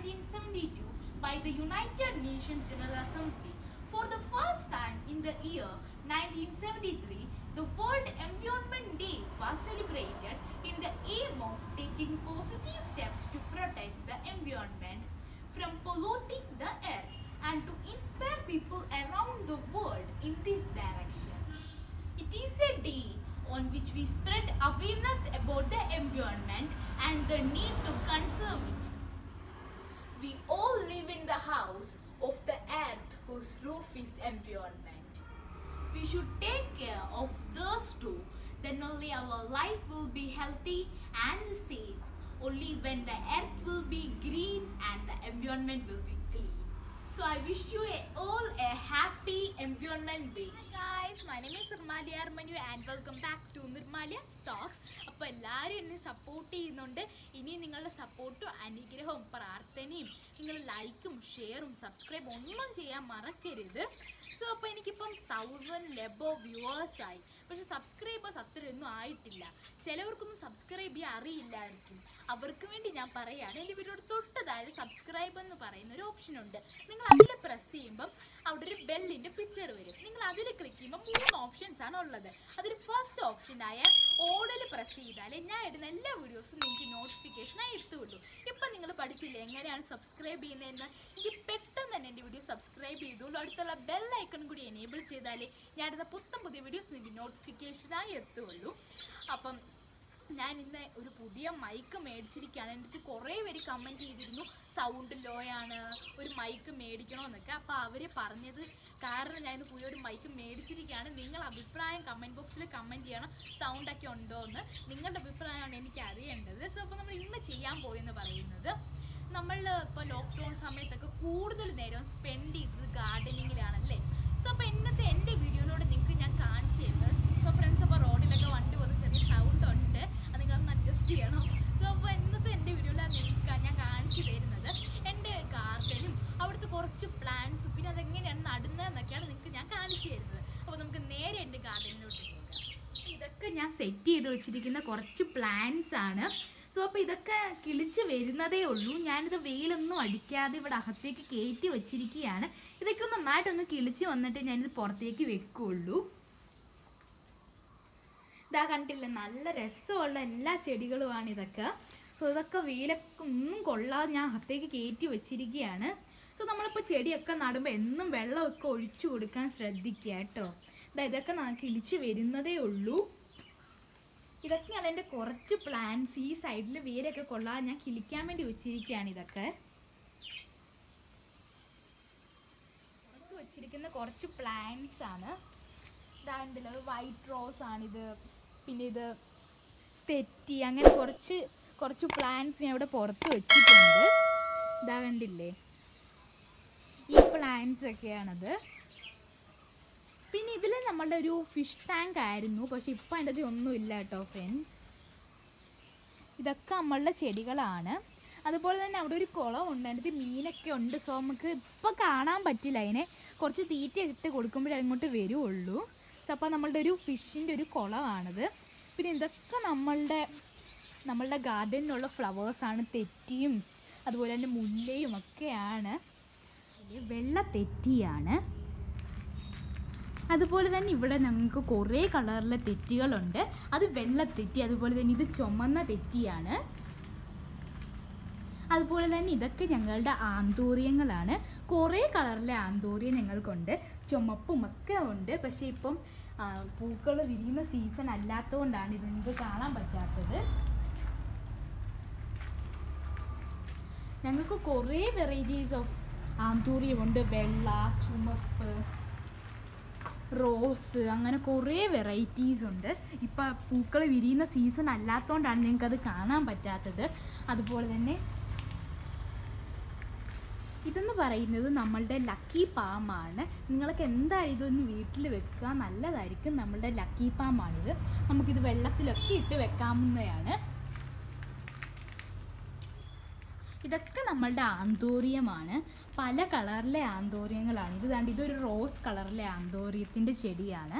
1972 by the United Nations General Assembly. For the first time in the year 1973, the World Environment Day was celebrated in the aim of taking positive steps to protect the environment from polluting the earth and to inspire people around the world in this direction. It is a day on which we spread awareness about the environment and the need to conserve it. We all live in the house of the earth whose roof is environment. We should take care of those two, then only our life will be healthy and safe. Only when the earth will be green and the environment will be clean. So I wish you a, all a happy environment day. Hi guys, my name is Nirmalia Armanu and welcome back to Nirmalia Talks. അപ്പോൾ എല്ലാവരും എന്നെ support ചെയ്യുന്നുണ്ട് ഇനി നിങ്ങളുടെ സപ്പോർട്ടും അനുഗ്രഹവും പ്രാർത്ഥനയും നിങ്ങൾ ലൈക്കും ഷെയറും സബ്സ്ക്രൈബും ഒന്നും ചെയ്യാൻ മറക്കരുത് സോ അപ്പോൾ എനിക്കിപ്പം തൗസൻഡ് ലെബോ വ്യൂവേഴ്സായി പക്ഷെ സബ്സ്ക്രൈബേഴ്സ് അത്രയൊന്നും ആയിട്ടില്ല ചിലവർക്കൊന്നും സബ്സ്ക്രൈബ് ചെയ്യാൻ അറിയില്ലായിരിക്കും അവർക്ക് വേണ്ടി ഞാൻ പറയാണ് എൻ്റെ വീഡിയോയുടെ തൊട്ട് താഴെ സബ്സ്ക്രൈബ് എന്ന് പറയുന്ന ഒരു ഓപ്ഷൻ ഉണ്ട് നിങ്ങൾ അതിൽ പ്രസ് ചെയ്യുമ്പം അവിടെ ഒരു ബെല്ലിൻ്റെ പിക്ചർ വരും നിങ്ങൾ അതിൽ ക്ലിക്ക് ചെയ്യുമ്പോൾ മൂന്ന് ഓപ്ഷൻസ് ആണ് ഉള്ളത് അതിൽ ഫസ്റ്റ് ഓപ്ഷനായ ഓർഡറിൽ പ്രസ് ചെയ്താലേ ഞാൻ ഇടുന്ന എല്ലാ വീഡിയോസും നിങ്ങൾക്ക് നോട്ടിഫിക്കേഷനായി എത്തുള്ളൂ ഇപ്പം നിങ്ങൾ പഠിച്ചില്ലേ എങ്ങനെയാണ് സബ്സ്ക്രൈബ് ചെയ്യുന്നതെന്ന് എനിക്ക് പെട്ടെന്ന് തന്നെ എൻ്റെ വീഡിയോ സബ്സ്ക്രൈബ് ചെയ്തോളൂ അടുത്തുള്ള ബെൽ ഐക്കൺ കൂടി എനേബിൾ ചെയ്താലേ ഞാൻ ഇടുന്ന പുത്തൻ പുതിയ വീഡിയോസ് നിങ്ങൾക്ക് നോട്ടിഫിക്കേഷനായി എത്തുള്ളൂ അപ്പം ഞാൻ ഇന്ന് ഒരു പുതിയ മൈക്ക് മേടിച്ചിരിക്കുകയാണ് എന്നിട്ട് കുറേ പേര് കമൻറ്റ് ചെയ്തിരുന്നു സൗണ്ട് ലോ ആണ് ഒരു മൈക്ക് മേടിക്കണമെന്നൊക്കെ അപ്പോൾ അവർ പറഞ്ഞത് കാരണം ഞാൻ ഇന്ന് പുതിയൊരു മൈക്ക് മേടിച്ചിരിക്കുകയാണ് നിങ്ങൾ അഭിപ്രായം കമൻറ്റ് ബോക്സിൽ കമൻറ്റ് ചെയ്യണം സൗണ്ടൊക്കെ ഉണ്ടോ എന്ന് നിങ്ങളുടെ അഭിപ്രായമാണ് എനിക്ക് അറിയേണ്ടത് സോ അപ്പോൾ നമ്മൾ ഇന്ന് ചെയ്യാൻ പോയെന്ന് പറയുന്നത് നമ്മൾ ഇപ്പോൾ ലോക്ക്ഡൗൺ സമയത്തൊക്കെ കൂടുതൽ നേരം സ്പെൻഡ് ചെയ്തത് ഗാർഡനിങ്ങിലാണല്ലേ സോ അപ്പോൾ ഇന്നത്തെ എൻ്റെ വീഡിയോയിലൂടെ നിങ്ങൾക്ക് ഞാൻ കാണിച്ചു തരുന്നത് സോ ഫ്രണ്ട്സ് അപ്പോൾ റോഡിലൊക്കെ വണ്ടി പോകുന്ന ചെറിയ സൗണ്ട് ഉണ്ട് അത് നിങ്ങളൊന്ന് അഡ്ജസ്റ്റ് ചെയ്യണം സോ അപ്പോൾ ഇന്നത്തെ എൻ്റെ വീഡിയോയിലാണ് നിങ്ങൾക്ക് ഞാൻ കാണിച്ചു തരുന്നത് എൻ്റെ ഗാർഡനും അവിടുത്തെ കുറച്ച് പ്ലാന്റ്സും പിന്നെ അതെങ്ങനെയാണ് നടുന്നതെന്നൊക്കെയാണ് നിങ്ങൾക്ക് ഞാൻ കാണിച്ചു തരുന്നത് അപ്പോൾ നമുക്ക് നേരെ എൻ്റെ ഗാർഡനിലോട്ട് പോകാം ഇതൊക്കെ ഞാൻ സെറ്റ് ചെയ്ത് വെച്ചിരിക്കുന്ന കുറച്ച് പ്ലാന്റ്സ് ആണ് സോ അപ്പോൾ ഇതൊക്കെ കിളിച്ച് വരുന്നതേ ഉള്ളൂ ഞാനിത് വെയിലൊന്നും അടിക്കാതെ ഇവിടെ അകത്തേക്ക് കയറ്റി വെച്ചിരിക്കുകയാണ് ഇതൊക്കെ നന്നായിട്ടൊന്ന് കിളിച്ച് വന്നിട്ട് ഞാനിത് പുറത്തേക്ക് വെക്കുള്ളൂ ഇതാ കണ്ടില്ലേ നല്ല രസമുള്ള എല്ലാ ചെടികളുമാണ് ഇതൊക്കെ സോ ഇതൊക്കെ വെയിലൊക്കെ ഒന്നും കൊള്ളാതെ ഞാൻ അകത്തേക്ക് കയറ്റി വെച്ചിരിക്കുകയാണ് സോ നമ്മളിപ്പോൾ ചെടിയൊക്കെ നടുമ്പോൾ എന്നും വെള്ളമൊക്കെ ഒഴിച്ചു കൊടുക്കാൻ ശ്രദ്ധിക്കുക കേട്ടോ ഇതാ ഇതൊക്കെ ന- കിളിച്ച് വരുന്നതേ ഉള്ളൂ ഇതൊക്കെയാണ് എൻ്റെ കുറച്ച് പ്ലാന്റ്സ് ഈ സൈഡിൽ വേരൊക്കെ കൊള്ളാതെ ഞാൻ കിളിക്കാൻ വേണ്ടി വെച്ചിരിക്കുകയാണ് ഇതൊക്കെ പുറത്ത് വെച്ചിരിക്കുന്ന കുറച്ച് പ്ലാന്റ്സ് ആണ് ഇതാണ്ടല്ലോ വൈറ്റ് റോസ് ആണിത് പിന്നെ ഇത് തെറ്റി അങ്ങനെ കുറച്ച് കുറച്ച് പ്ലാന്റ്സ് ഞാൻ ഇവിടെ പുറത്ത് വെച്ചിട്ടുണ്ട് ഇതാ കണ്ടില്ലേ ഈ പ്ലാന്റ്സ് ഒക്കെയാണത് പിന്നെ ഇതിൽ നമ്മളുടെ ഒരു ഫിഷ് ടാങ്ക് ആയിരുന്നു പക്ഷെ ഇപ്പം അതിൻ്റെ ഒന്നുമില്ല കേട്ടോ ഫ്രണ്ട്സ് ഇതൊക്കെ നമ്മളുടെ ചെടികളാണ് അതുപോലെ തന്നെ അവിടെ ഒരു കുളമുണ്ട് അതിനകത്ത് മീനൊക്കെ ഉണ്ട് സോ നമുക്ക് ഇപ്പം കാണാൻ പറ്റില്ല അതിനെ കുറച്ച് തീറ്റ ഇട്ട് കൊടുക്കുമ്പോഴേ അങ്ങോട്ട് വരുള്ളൂ സോ അപ്പോൾ നമ്മളുടെ ഒരു ഫിഷിൻ്റെ ഒരു കുളമാണിത് പിന്നെ ഇതൊക്കെ നമ്മളുടെ നമ്മളുടെ ഗാർഡനിലുള്ള ഫ്ലവേഴ്സാണ് തെറ്റിയും അതുപോലെ തന്നെ മുല്ലയും ഒക്കെയാണ് ഇത് വെള്ള തെറ്റിയാണ് അതുപോലെ തന്നെ ഇവിടെ ഞങ്ങൾക്ക് കുറേ കളറിലെ തെറ്റികളുണ്ട് അത് വെള്ള തെറ്റി അതുപോലെ തന്നെ ഇത് ചുമന്ന തെറ്റിയാണ് അതുപോലെ തന്നെ ഇതൊക്കെ ഞങ്ങളുടെ ആന്തൂര്യങ്ങളാണ് കുറേ കളറിലെ ആന്തൂര്യം ഞങ്ങൾക്കുണ്ട് ചുമപ്പും ഒക്കെ ഉണ്ട് പക്ഷേ ഇപ്പം പൂക്കൾ വിരിയുന്ന സീസൺ അല്ലാത്തതുകൊണ്ടാണ് ഇത് നിങ്ങൾക്ക് കാണാൻ പറ്റാത്തത് ഞങ്ങൾക്ക് കുറേ വെറൈറ്റീസ് ഓഫ് ആന്തൂര്യമുണ്ട് വെള്ള ചുമപ്പ് റോസ് അങ്ങനെ കുറേ വെറൈറ്റീസ് ഉണ്ട് ഇപ്പം പൂക്കൾ വിരിയുന്ന സീസൺ അല്ലാത്തതുകൊണ്ടാണ് നിങ്ങൾക്കത് കാണാൻ പറ്റാത്തത് അതുപോലെ തന്നെ ഇതെന്ന് പറയുന്നത് നമ്മളുടെ ലക്കി പാമാണ് നിങ്ങൾക്ക് എന്തായാലും ഇതൊന്ന് വീട്ടിൽ വെക്കുക നല്ലതായിരിക്കും നമ്മളുടെ ലക്കി പാമാണിത് നമുക്കിത് വെള്ളത്തിലൊക്കെ ഇട്ട് വെക്കാവുന്നതാണ് ഇതൊക്കെ നമ്മളുടെ ആന്തോറിയമാണ് പല കളറിലെ ആന്തോറിയങ്ങളാണ് ഇത് കണ്ട് ഇതൊരു റോസ് കളറിലെ ആന്തോറിയത്തിൻ്റെ ചെടിയാണ്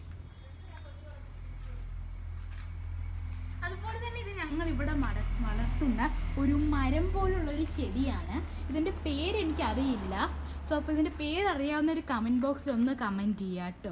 അതുപോലെ തന്നെ ഇത് ഞങ്ങൾ ഇവിടെ മട വളർ വളർത്തുന്ന ഒരു മരം പോലുള്ള ഒരു ചെടിയാണ് ഇതിൻ്റെ പേര് എനിക്കറിയില്ല സോ അപ്പോൾ ഇതിൻ്റെ പേര് അറിയാവുന്ന ഒരു കമൻറ്റ് ബോക്സിൽ ഒന്ന് കമൻറ്റ് ചെയ്യുക കേട്ടോ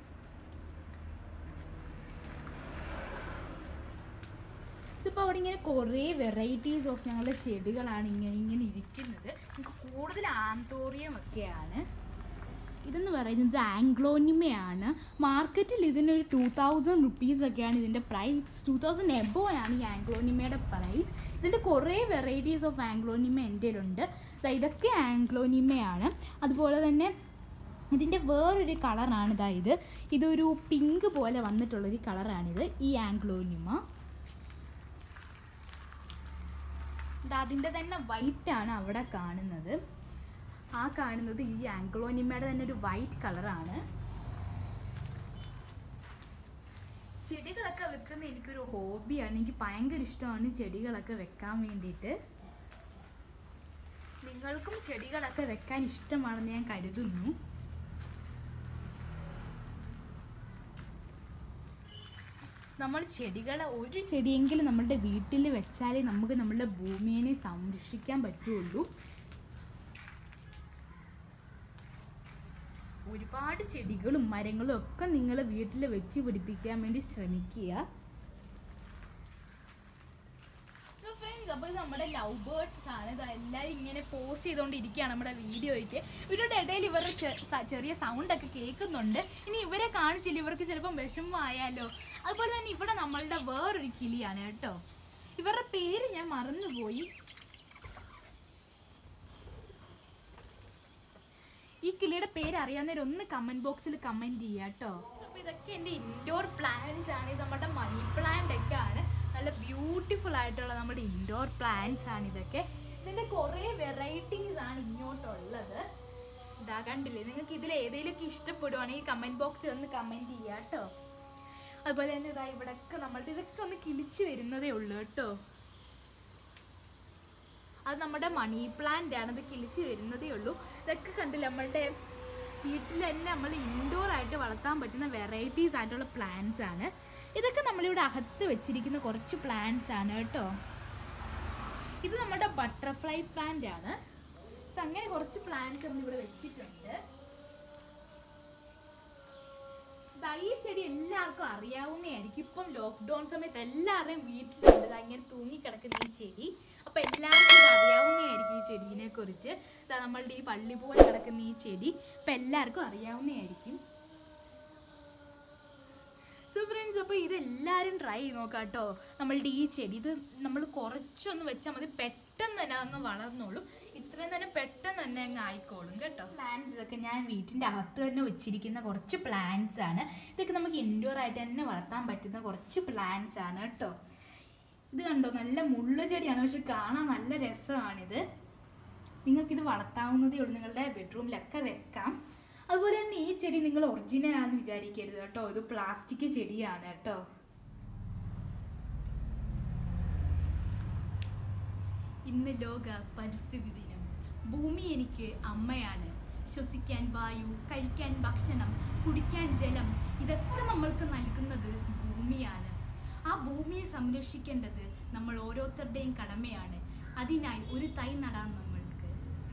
ഇപ്പോൾ അവിടെ ഇങ്ങനെ കുറേ വെറൈറ്റീസ് ഓഫ് ഞങ്ങളുടെ ചെടികളാണ് ഇങ്ങനെ ഇങ്ങനെ ഇരിക്കുന്നത് നമുക്ക് കൂടുതൽ ആന്തോറിയം ഒക്കെയാണ് ഇതെന്ന് പറയുന്നത് ആംഗ്ലോനിമയാണ് മാർക്കറ്റിൽ ഇതിനൊരു ടു തൗസൻഡ് റുപ്പീസ് ഒക്കെയാണ് ഇതിൻ്റെ പ്രൈസ് ടു തൗസൻഡ് എബോ ആണ് ഈ ആംഗ്ലോനിമയുടെ പ്രൈസ് ഇതിൻ്റെ കുറേ വെറൈറ്റീസ് ഓഫ് ആംഗ്ലോനിമ എൻ്റെ ഉണ്ട് ദാ ഇതൊക്കെ ആംഗ്ലോനിമയാണ് അതുപോലെ തന്നെ ഇതിൻ്റെ വേറൊരു കളറാണ് ഇതാ ഇത് ഇതൊരു പിങ്ക് പോലെ വന്നിട്ടുള്ളൊരു കളറാണിത് ഈ ആംഗ്ലോനിമ ദാ അതിൻ്റെ തന്നെ വൈറ്റ് ആണ് അവിടെ കാണുന്നത് ആ കാണുന്നത് ഈ ആംഗ്ലോനിമയുടെ തന്നെ ഒരു വൈറ്റ് കളറാണ് ചെടികളൊക്കെ വെക്കുന്ന എനിക്കൊരു ഹോബിയാണ് എനിക്ക് ഭയങ്കര ഇഷ്ടമാണ് ചെടികളൊക്കെ വെക്കാൻ വേണ്ടിയിട്ട് നിങ്ങൾക്കും ചെടികളൊക്കെ വെക്കാൻ ഇഷ്ടമാണെന്ന് ഞാൻ കരുതുന്നു നമ്മൾ ചെടികളെ ഒരു ചെടിയെങ്കിലും നമ്മളുടെ വീട്ടിൽ വെച്ചാലേ നമുക്ക് നമ്മളുടെ ഭൂമിയെ സംരക്ഷിക്കാൻ പറ്റുള്ളൂ ഒരുപാട് ചെടികളും മരങ്ങളും ഒക്കെ നിങ്ങൾ വീട്ടിൽ വെച്ച് പിടിപ്പിക്കാൻ വേണ്ടി ശ്രമിക്കുക ഫ്രണ്ട്സ് അപ്പോൾ ഇത് നമ്മുടെ ലവ് ബേർഡ്സ് ആണ് ഇത് എല്ലാവരും ഇങ്ങനെ പോസ്റ്റ് ചെയ്തുകൊണ്ടിരിക്കുകയാണ് നമ്മുടെ വീഡിയോയ്ക്ക് ഇവരുടെ ഇടയിൽ ഇവരുടെ ചെ- സ- ചെറിയ സൗണ്ട് ഒക്കെ കേൾക്കുന്നുണ്ട് ഇനി ഇവരെ കാണിച്ചില്ല ഇവർക്ക് ചിലപ്പം വിഷമമായാലോ അതുപോലെ തന്നെ ഇവിടെ നമ്മളുടെ വേറൊരു കിളിയാണ് കേട്ടോ ഇവരുടെ പേര് ഞാൻ മറന്നുപോയി ഈ കിളിയുടെ പേര് അറിയാവുന്നവർ ഒന്ന് കമന്റ് ബോക്സിൽ കമന്റ് ചെയ്യുക കേട്ടോ അപ്പോൾ ഇതൊക്കെ എൻ്റെ ഇൻഡോർ പ്ലാന്റ്സ് ആണ് ഇത് നമ്മുടെ മണി പ്ലാന്റ് ഒക്കെ ആണ് നല്ല ബ്യൂട്ടിഫുൾ ആയിട്ടുള്ള നമ്മുടെ ഇൻഡോർ പ്ലാന്റ്സ് ആണ് ഇതൊക്കെ ഇതിൻ്റെ കുറേ വെറൈറ്റീസ് ആണ് ഇങ്ങോട്ടുള്ളത് ഇതാ കണ്ടില്ലേ നിങ്ങൾക്ക് ഇതിൽ ഏതെങ്കിലുമൊക്കെ ഇഷ്ടപ്പെടുവാണെങ്കിൽ കമന്റ് ബോക്സിൽ ഒന്ന് കമന്റ് ചെയ്യുക കേട്ടോ അതുപോലെ തന്നെ ഇതാ ഇവിടെയൊക്കെ നമ്മളുടെ ഇതൊക്കെ ഒന്ന് കിളിച്ച് വരുന്നതേ ഉള്ളൂ കേട്ടോ അത് നമ്മുടെ മണി പ്ലാന്റ് ആണ് ഇത് കിളിച്ച് വരുന്നതേ ഉള്ളൂ ഇതൊക്കെ കണ്ടില്ല നമ്മളുടെ വീട്ടിൽ തന്നെ നമ്മൾ ഇൻഡോർ ആയിട്ട് വളർത്താൻ പറ്റുന്ന വെറൈറ്റീസ് ആയിട്ടുള്ള പ്ലാന്റ്സ് ആണ് ഇതൊക്കെ നമ്മളിവിടെ അകത്ത് വെച്ചിരിക്കുന്ന കുറച്ച് പ്ലാന്റ്സ് ആണ് കേട്ടോ ഇത് നമ്മുടെ ബട്ടർഫ്ലൈ പ്ലാന്റ് ആണ് So അങ്ങനെ കുറച്ച് പ്ലാന്റ്സ് നമ്മൾ ഇവിടെ വെച്ചിട്ടുണ്ട് ദാ ഈ ചെടി എല്ലാവർക്കും അറിയാവുന്നതായിരിക്കും ഇപ്പം ലോക്ക്ഡൗൺ സമയത്ത് എല്ലാവരുടെയും വീട്ടിലുണ്ട് ദാ ഇങ്ങനെ തൂങ്ങിക്കിടക്കുന്ന ഈ ചെടി അപ്പൊ എല്ലാവർക്കും ഇത് അറിയാവുന്നതായിരിക്കും ഈ ചെടീനെ കുറിച്ച് ഇതാ നമ്മളുടെ ഈ പള്ളി പോലെ കിടക്കുന്ന ഈ ചെടി ഇപ്പൊ എല്ലാവർക്കും അറിയാവുന്നതായിരിക്കും സോ ഫ്രണ്ട്സ് അപ്പോൾ ഇത് എല്ലാവരും ട്രൈ ചെയ്ത് നോക്കാം കേട്ടോ നമ്മളുടെ ഈ ചെടി ഇത് നമ്മൾ കുറച്ചൊന്ന് വെച്ചാൽ മതി പെട്ടെന്ന് തന്നെ അങ്ങ് വളർന്നോളും ഇത്രയും തന്നെ പെട്ടെന്ന് തന്നെ അങ്ങ് ആയിക്കോളും കേട്ടോ പ്ലാന്റ്സ് ഒക്കെ ഞാൻ വീട്ടിൻ്റെ അകത്ത് തന്നെ വെച്ചിരിക്കുന്ന കുറച്ച് പ്ലാന്റ്സ് ആണ് ഇതൊക്കെ നമുക്ക് ഇൻഡോർ ആയിട്ട് തന്നെ വളർത്താൻ പറ്റുന്ന കുറച്ച് പ്ലാന്റ്സ് ആണ് കേട്ടോ ഇത് കണ്ടോ നല്ല മുള്ളു ചെടിയാണ് പക്ഷെ കാണാൻ നല്ല രസമാണിത് നിങ്ങൾക്കിത് വളർത്താവുന്നതേ ഉള്ളൂ നിങ്ങളുടെ ബെഡ്റൂമിലൊക്കെ വെക്കാം അതുപോലെ തന്നെ ഈ ചെടി നിങ്ങൾ ഒറിജിനൽ ആണെന്ന് വിചാരിക്കരുത് കേട്ടോ ഇത് പ്ലാസ്റ്റിക് ചെടിയാണ് കേട്ടോ ഇന്ന് ലോക പരിസ്ഥിതി ദിനം ഭൂമി എനിക്ക് അമ്മയാണ് ശ്വസിക്കാൻ വായു കഴിക്കാൻ ഭക്ഷണം കുടിക്കാൻ ജലം ഇതൊക്കെ നമ്മൾക്ക് നൽകുന്നത് ഭൂമിയാണ് ആ ഭൂമിയെ സംരക്ഷിക്കേണ്ടത് നമ്മൾ ഓരോരുത്തരുടെയും കടമയാണ് അതിനായി ഒരു തൈ നടാൻ നമ്മൾക്ക്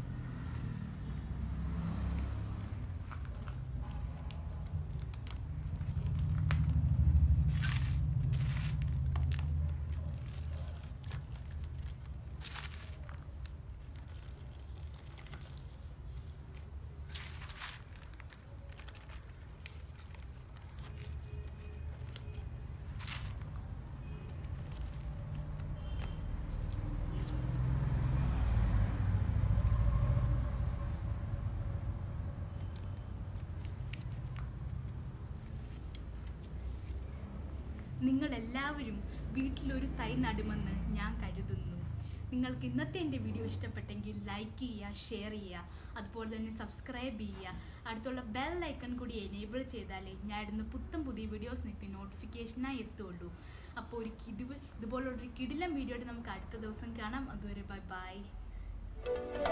നിങ്ങൾ എല്ലാവരും വീട്ടിലൊരു തൈ നടുമെന്ന് ഞാൻ കരുതുന്നു നിങ്ങൾക്ക് ഇന്നത്തെ എൻ്റെ വീഡിയോ ഇഷ്ടപ്പെട്ടെങ്കിൽ ലൈക്ക് ചെയ്യുക ഷെയർ ചെയ്യുക അതുപോലെ തന്നെ സബ്സ്ക്രൈബ് ചെയ്യുക അടുത്തുള്ള ബെൽ ഐക്കൺ കൂടി എനേബിൾ ചെയ്താലേ ഞാൻ ഇടുന്ന പുത്തൻ പുതിയ വീഡിയോസ് നിങ്ങൾക്ക് നോട്ടിഫിക്കേഷനായി എത്തുള്ളൂ അപ്പോൾ ഒരു കിടിവ് ഇതുപോലുള്ളൊരു കിടിലം വീഡിയോ ആയിട്ട് നമുക്ക് അടുത്ത ദിവസം കാണാം അതുവരെ ബൈ ബൈ